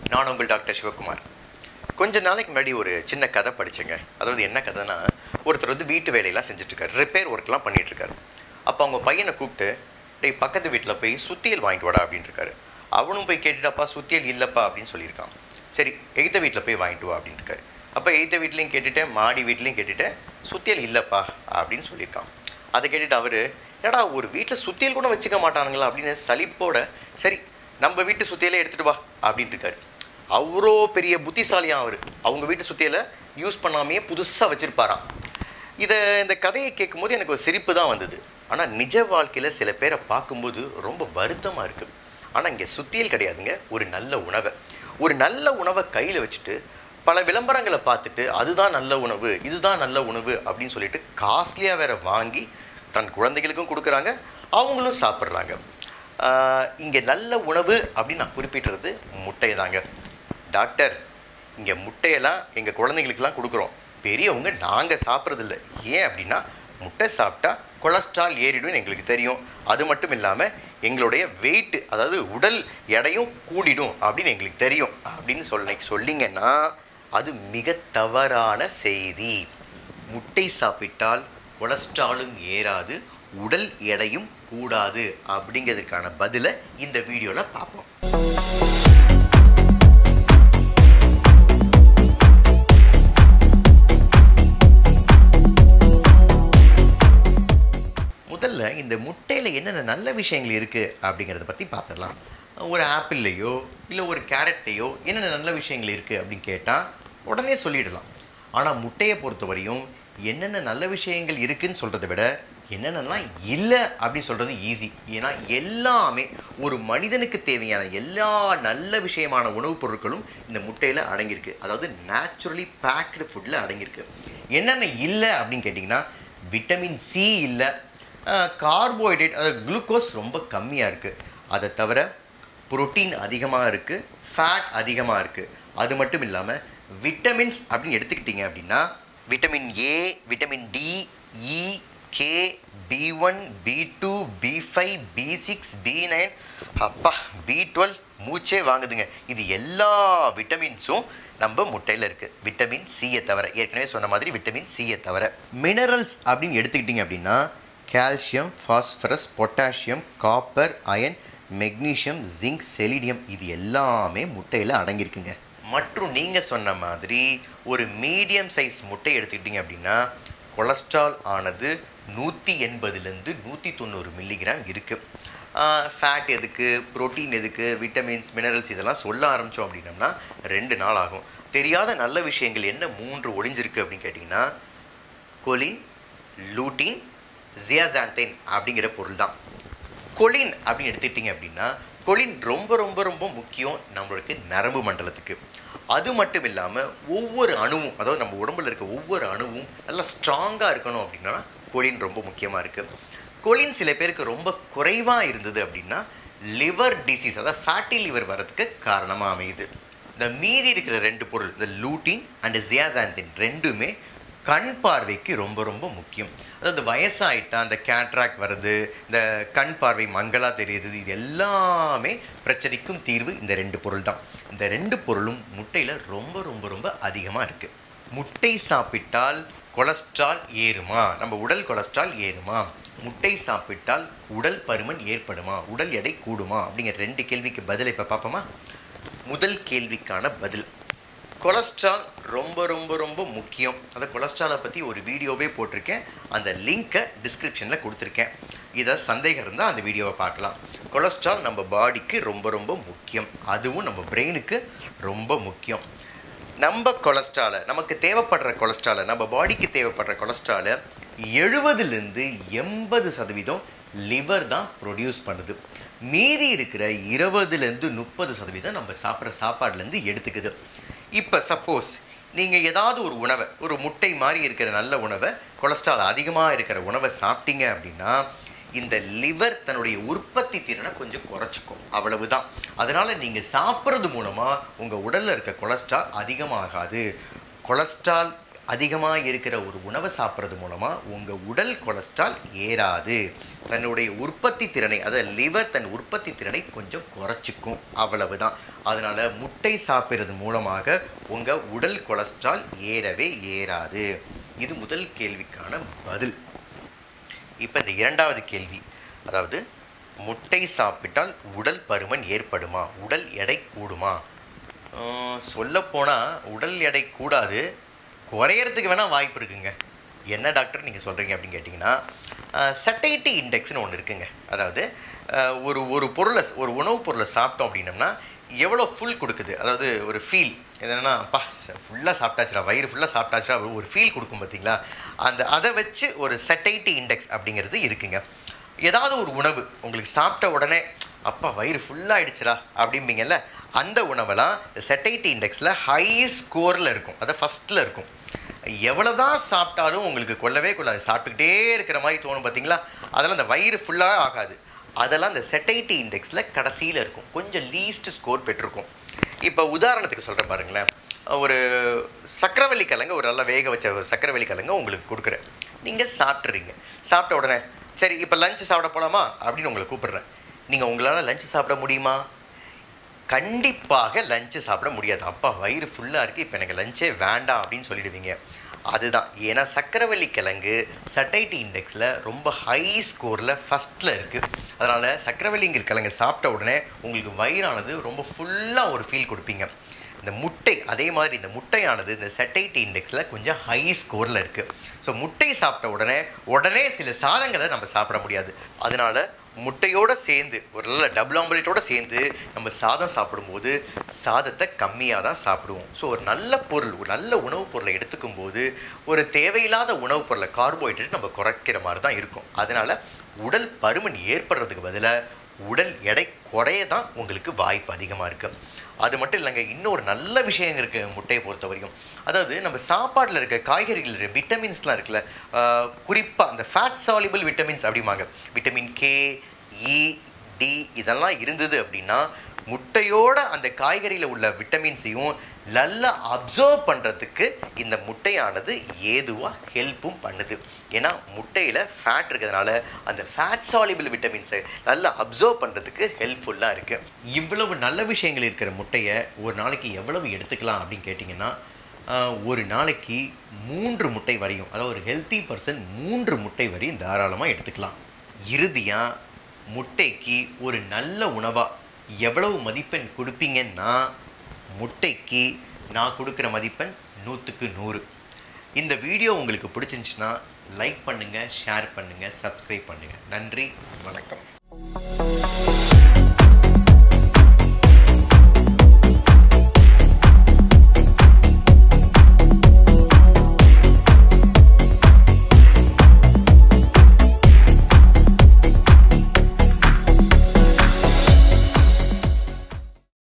நான் உங்கள் டாக்டர் சிவகுமார் கொஞ்ச நாளைக்கு முன்னாடி ஒரு சின்ன கதை படிச்சேங்க அதாவது என்ன கதைனா ஒருத்தர் வந்து வீட்டு வேலையெல்லாம் செஞ்சுட்ருக்காரு ரிப்பேர் ஒர்க்லாம் பண்ணிகிட்ருக்காரு அப்போ அவங்க பையனை கூப்பிட்டு டேய் பக்கத்து வீட்டில் போய் சுத்தியல் வாங்கிட்டு வாடா அப்படின்னு இருக்காரு அவனும் போய் கேட்டுட்டாப்பா சுத்தியல் இல்லைப்பா அப்படின்னு சொல்லியிருக்கான் சரி எய்த்த வீட்டில் போய் வாங்கிட்டு வா அப்படின்னு இருக்காரு அப்போ எய்த்த வீட்லேயும் கேட்டுட்டேன் மாடி வீட்லேயும் கேட்டுட்டேன் சுத்தியல் இல்லைப்பா அப்படின்னு சொல்லியிருக்கான் அதை கேட்டுட்டு அவர் ஏடா ஒரு வீட்டில் சுத்தியல் கூட வச்சுக்க மாட்டானுங்களா அப்படின்னு சலிப்போட சரி நம்ம வீட்டு சுத்தியலே எடுத்துகிட்டு வா அப்படின்ட்டு இருக்காரு அவ்வளோ பெரிய புத்திசாலியாக அவர் அவங்க வீட்டு சுத்தியலை யூஸ் பண்ணாமையே புதுசாக வச்சுருப்பாராம் இதை இந்த கதையை கேட்கும்போது எனக்கு ஒரு சிரிப்பு தான் வந்தது ஆனால் நிஜ வாழ்க்கையில் சில பேரை பார்க்கும்போது ரொம்ப வருத்தமாக இருக்குது ஆனால் இங்கே சுத்தியல் கிடையாதுங்க ஒரு நல்ல உணவை ஒரு நல்ல உணவை கையில் வச்சுட்டு பல விளம்பரங்களை பார்த்துட்டு அதுதான் நல்ல உணவு இதுதான் நல்ல உணவு அப்படின்னு சொல்லிட்டு காஸ்ட்லியாக வேற வாங்கி தன் குழந்தைகளுக்கும் கொடுக்குறாங்க அவங்களும் சாப்பிட்றாங்க இங்கே நல்ல உணவு அப்படின்னு நான் குறிப்பிட்டுறது முட்டை தாங்க டாக்டர் இங்கே முட்டையெல்லாம் எங்கள் குழந்தைங்களுக்கெல்லாம் கொடுக்குறோம் பெரியவங்க நாங்கள் சாப்பிட்றதில்ல ஏன் அப்படின்னா முட்டை சாப்பிட்டா கொலஸ்ட்ரால் ஏறிடும் எங்களுக்கு தெரியும் அது மட்டும் இல்லாமல் எங்களுடைய வெயிட் அதாவது உடல் எடையும் கூடிடும் அப்படின்னு எங்களுக்கு தெரியும் அப்படின்னு சொல்ல சொல்லிங்கன்னா அது மிக தவறான செய்தி முட்டை சாப்பிட்டால் கொலஸ்ட்ராலும் ஏறாது உடல் எடையும் கூடாது அப்படிங்கிறதுக்கான பதிலை இந்த வீடியோவில் பார்ப்போம் முதல்ல இந்த முட்டையில் என்னென்ன நல்ல விஷயங்கள் இருக்குது அப்படிங்கிறத பற்றி பார்த்துடலாம் ஒரு ஆப்பிள்லையோ இல்லை ஒரு கேரட்டையோ என்னென்ன நல்ல விஷயங்கள் இருக்குது அப்படின்னு கேட்டால் உடனே சொல்லிடலாம் ஆனால் முட்டையை பொறுத்தவரையும் என்னென்ன நல்ல விஷயங்கள் இருக்குன்னு சொல்கிறத விட என்னென்னலாம் இல்லை அப்படின்னு சொல்கிறது ஈஸி ஏன்னா எல்லாமே ஒரு மனிதனுக்கு தேவையான எல்லா நல்ல விஷயமான உணவுப் பொருட்களும் இந்த முட்டையில் அடங்கியிருக்கு அதாவது நேச்சுரலி பேக்டு ஃபுட்டில் அடங்கியிருக்கு என்னென்ன இல்லை அப்படின்னு கேட்டிங்கன்னா விட்டமின் சி இல்லை கார்போஹைட்ரேட் அதாவது குளுக்கோஸ் ரொம்ப கம்மியாக இருக்குது அதை தவிர புரோட்டீன் அதிகமாக இருக்குது ஃபேட் அதிகமாக இருக்குது அது மட்டும் இல்லாமல் விட்டமின்ஸ் அப்படின்னு எடுத்துக்கிட்டிங்க அப்படின்னா vitamin A vitamin D E K B one B two B five B six B nine அப்பா பி டுவெல் மூச்சே வாங்குதுங்க இது எல்லா விட்டமின்ஸும் நம்ம முட்டையில் இருக்குது விட்டமின் சியை தவிர ஏற்கனவே சொன்ன மாதிரி விட்டமின் சியை தவிர மினரல்ஸ் அப்படின்னு எடுத்துக்கிட்டிங்க அப்படின்னா calcium phosphorus potassium copper iron magnesium zinc selenium இது எல்லாமே முட்டையில் அடங்கியிருக்குங்க மற்றும் நீங்கள் சொன்ன மாதிரி ஒரு மீடியம் சைஸ் முட்டை எடுத்துக்கிட்டிங்க அப்படின்னா கொலஸ்ட்ரால் ஆனது நூற்றி எண்பதுலேருந்து நூற்றி தொண்ணூறு மில்லிகிராம் இருக்குது ஃபேட் எதுக்கு புரோட்டீன் எதுக்கு விட்டமின்ஸ் மினரல்ஸ் இதெல்லாம் சொல்ல ஆரம்பித்தோம் அப்படின்னம்னா ரெண்டு நாள் ஆகும் தெரியாத நல்ல விஷயங்கள் என்ன மூன்று ஒளிஞ்சிருக்கு அப்படின்னு கேட்டிங்கன்னா கொலின் லூட்டின் ஜியாசாந்தைன் அப்படிங்கிற பொருள் தான் கொலின் அப்படின்னு எடுத்துக்கிட்டிங்க அப்படின்னா கொலின் ரொம்ப ரொம்ப ரொம்ப முக்கியம் நம்மளுக்கு நரம்பு மண்டலத்துக்கு அது மட்டும் இல்லாமல் ஒவ்வொரு அணுவும் அதாவது நம்ம உடம்புல இருக்க ஒவ்வொரு அணுவும் நல்லா ஸ்ட்ராங்காக இருக்கணும் அப்படின்னா கொலின் ரொம்ப முக்கியமாக இருக்குது கொலின் சில பேருக்கு ரொம்ப குறைவாக இருந்தது அப்படின்னா லிவர் டிசீஸ் அதாவது ஃபேட்டி லிவர் வரதுக்கு காரணமாக அமையுது இந்த மீதி இருக்கிற ரெண்டு பொருள் இந்த லூட்டின் அண்ட் ஜியாசாந்தின் ரெண்டுமே கண் பார்வைக்கு ரொம்ப ரொம்ப முக்கியம் அதாவது வயசாயிட்டா அந்த கேட்ராக்ட் வருது இந்த கண் பார்வை மங்கலாக தெரியுது இது எல்லாமே பிரச்சனைக்கும் தீர்வு இந்த ரெண்டு பொருள் தான் இந்த ரெண்டு பொருளும் முட்டையில் ரொம்ப ரொம்ப ரொம்ப அதிகமாக இருக்குது முட்டை சாப்பிட்டால் கொலஸ்ட்ரால் ஏறுமா நம்ம உடல் கொலஸ்ட்ரால் ஏறுமா முட்டை சாப்பிட்டால் உடல் பருமன் ஏற்படுமா உடல் எடை கூடுமா அப்படிங்கிற ரெண்டு கேள்விக்கு பதில் இப்போ பார்ப்போமா முதல் கேள்விக்கான பதில் கொலஸ்ட்ரால் ரொம்ப ரொம்ப ரொம்ப முக்கியம் அந்த கொலஸ்ட்ராலை பற்றி ஒரு வீடியோவே போட்டிருக்கேன் அந்த லிங்க்கை டிஸ்கிரிப்ஷனில் கொடுத்துருக்கேன் இதை சந்தேகம் இருந்தால் அந்த வீடியோவை பார்க்கலாம் கொலஸ்ட்ரால் நம்ம பாடிக்கு ரொம்ப ரொம்ப முக்கியம் அதுவும் நம்ம பிரெயினுக்கு ரொம்ப முக்கியம் நம்ம கொலஸ்ட்ராலை நமக்கு தேவைப்படுற கொலஸ்ட்ராலை நம்ம பாடிக்கு தேவைப்படுற கொலஸ்ட்ராலை எழுபதுலேருந்து எண்பது சதவீதம் லிவர் தான் ப்ரொடியூஸ் பண்ணுது மீதி இருக்கிற இருபதுலேருந்து முப்பது சதவீதம் நம்ம சாப்பிட்ற சாப்பாடுலேருந்து எடுத்துக்குது இப்போ சப்போஸ் நீங்கள் ஏதாவது ஒரு உணவை ஒரு முட்டை மாதிரி இருக்கிற நல்ல உணவை கொலஸ்ட்ரால் அதிகமாக இருக்கிற உணவை சாப்பிட்டீங்க அப்படின்னா இந்த லிவர் தன்னுடைய உற்பத்தி திறனை கொஞ்சம் குறைச்சிக்கும் அவ்வளவுதான் அதனால் நீங்கள் சாப்பிட்றது மூலமாக உங்கள் உடலில் இருக்க கொலஸ்ட்ரால் அதிகமாகாது கொலஸ்ட்ரால் அதிகமாக இருக்கிற ஒரு உணவை சாப்பிட்றது மூலமாக உங்கள் உடல் கொலஸ்ட்ரால் ஏறாது தன்னுடைய உற்பத்தி திறனை அதாவது லிவர் தன் உற்பத்தி திறனை கொஞ்சம் குறைச்சிக்கும் அவ்வளவுதான் அதனால் முட்டை சாப்பிட்றது மூலமாக உங்கள் உடல் கொலஸ்ட்ரால் ஏறவே ஏறாது இது முதல் கேள்விக்கான பதில் இப்போ இந்த இரண்டாவது கேள்வி அதாவது முட்டை சாப்பிட்டால் உடல் பருமன் ஏற்படுமா உடல் எடை கூடுமா சொல்லப்போனால் உடல் எடை கூடாது குறையறதுக்கு வேணால் வாய்ப்பு இருக்குங்க என்ன டாக்டர் நீங்கள் சொல்கிறீங்க அப்படின்னு கேட்டிங்கன்னா சட்டைட்டி இண்டெக்ஸ்னு ஒன்று இருக்குங்க அதாவது அஹ், ஒரு ஒரு பொருளை ஒரு உணவுப் பொருளை சாப்பிட்டோம் அப்படின்னம்னா எவ்வளோ ஃபுல் கொடுக்குது அதாவது ஒரு ஃபீல் என்னென்னா அப்பா ஃபுல்லாக சாப்பிட்டாச்சுடா வயிறு ஃபுல்லாக சாப்பிட்டாச்சுடா அப்படின்னு ஒரு ஃபீல் கொடுக்கும் பார்த்தீங்களா அந்த அதை வச்சு ஒரு சட்டைட்டி இண்டெக்ஸ் அப்படிங்கிறது இருக்குங்க ஏதாவது ஒரு உணவு உங்களுக்கு சாப்பிட்ட உடனே அப்பா வயிறு ஃபுல்லாகிடுச்சுடா அப்படிம்பீங்கல்ல அந்த உணவெல்லாம் செட்டைட்டி இண்டெக்ஸில் ஹை ஸ்கோரில் இருக்கும் அதை ஃபஸ்ட்டில் இருக்கும் எவ்வளோ தான் சாப்பிட்டாலும் உங்களுக்கு கொள்ளவே கொள்ளாது சாப்பிட்டுக்கிட்டே இருக்கிற மாதிரி தோணும் பார்த்தீங்களா அதெல்லாம் அந்த வயிறு ஃபுல்லாக ஆகாது அதெல்லாம் இந்த செட்டைட்டி இண்டெக்ஸில் கடைசியில் இருக்கும் கொஞ்சம் லீஸ்ட் ஸ்கோர் பெற்றிருக்கும் இப்போ உதாரணத்துக்கு சொல்கிறேன் பாருங்களேன் ஒரு சக்கரவள்ளி கிழங்கு ஒரு நல்லா வேக வச்ச ஒரு சக்கரவள்ளி கிழங்கு உங்களுக்கு கொடுக்குறேன் நீங்கள் சாப்பிட்றீங்க சாப்பிட்ட உடனே சரி இப்போ லஞ்சு சாப்பிட போகலாமா அப்படின்னு உங்களை கூப்பிடுறேன் நீங்கள் உங்களால் லஞ்சு சாப்பிட முடியுமா கண்டிப்பாக லஞ்சு சாப்பிட முடியாது அப்பா வயிறு ஃபுல்லாக இருக்குது இப்போ எனக்கு லஞ்சே வேண்டாம் அப்படின்னு சொல்லிடுவீங்க அதுதான் ஏன்னா சக்கரவள்ளி கிழங்கு சட்டைட்டி இண்டெக்ஸில் ரொம்ப ஹை ஸ்கோரில் ஃபஸ்ட்டில் இருக்குது அதனால் சக்கரவள்ளிங்கிற கிழங்கு சாப்பிட்ட உடனே உங்களுக்கு வயிறானது ரொம்ப ஃபுல்லாக ஒரு ஃபீல் கொடுப்பீங்க இந்த முட்டை அதே மாதிரி இந்த முட்டையானது இந்த செட்டைட்டி இண்டெக்ஸில் கொஞ்சம் ஹை ஸ்கோரில் இருக்குது ஸோ முட்டை சாப்பிட்ட உடனே உடனே சில சாதங்களை நம்ம சாப்பிட முடியாது அதனால முட்டையோடு சேர்ந்து ஒரு நல்ல டபுள் ஆம்லேட்டோடு சேர்ந்து நம்ம சாதம் சாப்பிடும்போது சாதத்தை கம்மியாக தான் சாப்பிடுவோம் ஸோ ஒரு நல்ல பொருள் ஒரு நல்ல உணவுப் பொருளை எடுத்துக்கும் போது ஒரு தேவையில்லாத உணவுப் பொருளை கார்போஹைட்ரேட் நம்ம குறைக்கிற மாதிரி தான் இருக்கும் அதனால் உடல் பருமன் ஏற்படுறதுக்கு பதிலாக உடல் எடை குறைய தான் உங்களுக்கு வாய்ப்பு அதிகமாக இருக்குது அது மட்டும் இல்லைங்க இன்னொரு நல்ல விஷயம் இருக்குது முட்டையை பொறுத்த வரைக்கும் அதாவது நம்ம சாப்பாட்டில் இருக்க காய்கறிகள் இருக்க விட்டமின்ஸ்லாம் இருக்குல்ல குறிப்பாக அந்த ஃபேட் சாலிபிள் விட்டமின்ஸ் அப்படிம்பாங்க விட்டமின் கே இ டி இதெல்லாம் இருந்தது அப்படின்னா முட்டையோட அந்த காய்கறியில் உள்ள விட்டமின்ஸையும் நல்லா அப்சர்வ் பண்ணுறதுக்கு இந்த முட்டையானது ஏதுவாக ஹெல்ப்பும் பண்ணுது ஏன்னா முட்டையில் ஃபேட் இருக்கிறதுனால அந்த ஃபேட் சாலிபிள் விட்டமின்ஸை நல்லா அப்சர்வ் பண்ணுறதுக்கு ஹெல்ப்ஃபுல்லாக இருக்குது இவ்வளவு நல்ல விஷயங்கள் இருக்கிற முட்டையை ஒரு நாளைக்கு எவ்வளவு எடுத்துக்கலாம் அப்படின்னு கேட்டிங்கன்னா ஆஹ், ஒரு நாளைக்கு மூன்று முட்டை வரையும் அதாவது ஒரு ஹெல்த்தி பர்சன் மூன்று முட்டை வரையும் தாராளமாக எடுத்துக்கலாம் இறுதியாக முட்டைக்கு ஒரு நல்ல உணவாக எவ்வளவு மதிப்பெண் கொடுப்பீங்கன்னா முட்டைக்கு நான் கொடுக்குற மதிப்பெண் நூற்றுக்கு நூறு இந்த வீடியோ உங்களுக்கு பிடிச்சிருந்துச்சுன்னா லைக் பண்ணுங்கள் ஷேர் பண்ணுங்கள் சப்ஸ்கிரைப் பண்ணுங்கள் நன்றி வணக்கம்